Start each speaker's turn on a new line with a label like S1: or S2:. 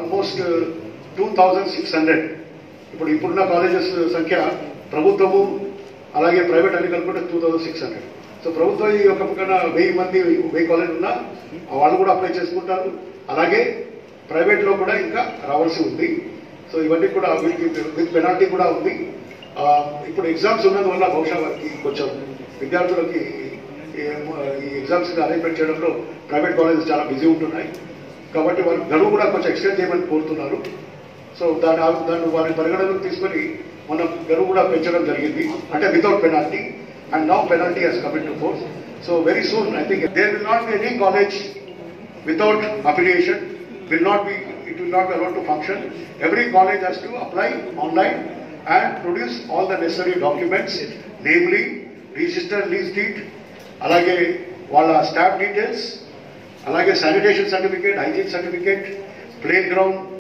S1: almost two thousand six hundred ఇప్పుడు ఇప్పుడున్న colleges సంఖ్య ప్రభుత్వము అలాగే ప్రైవేట్ అన్ని కలుపుకుంటే two thousand six hundred so ప్రభుత్వం ఈ ఒక పక్కన వెయ్యి మంది వెయ్యి కాలేజ్ ఉన్నా వాళ్ళు కూడా అప్లై చేసుకుంటారు అలాగే ప్రైవేట్లో కూడా ఇంకా రావాల్సి ఉంది సో ఇవన్నీ కూడా వీటికి విత్ పెనాల్టీ కూడా ఉంది ఆ, ఇప్పుడు ఎగ్జామ్స్ ఉన్నందువల్ల బహుశా వారికి కొంచెం విద్యార్థులకి ఈ- ఈ ఎగ్జామ్స్ అరేంజ్మెంట్ చేయడంలో ప్రైవేట్ కాలేజెస్ చాలా బిజీ ఉంటున్నాయి కాబట్టి వాళ్ళు గడువు కూడా కొంచెం ఎక్స్టెండ్ చేయమని కోరుతున్నారు సో దాని ఆ- దాన్ని వారి పరిగణలోకి తీసుకొని మనం గడువు కూడా పెంచడం జరిగింది అంటే without penalty and now penalty he's coming to force so very soon I think there will not be any college without affiliation will not be it will not be allowed to function every college has to apply online and produce all the necessary documents namely registered lease deed అలాగే వాళ్ళ staff details అలాగే sanitation certificate hygiene certificate play ground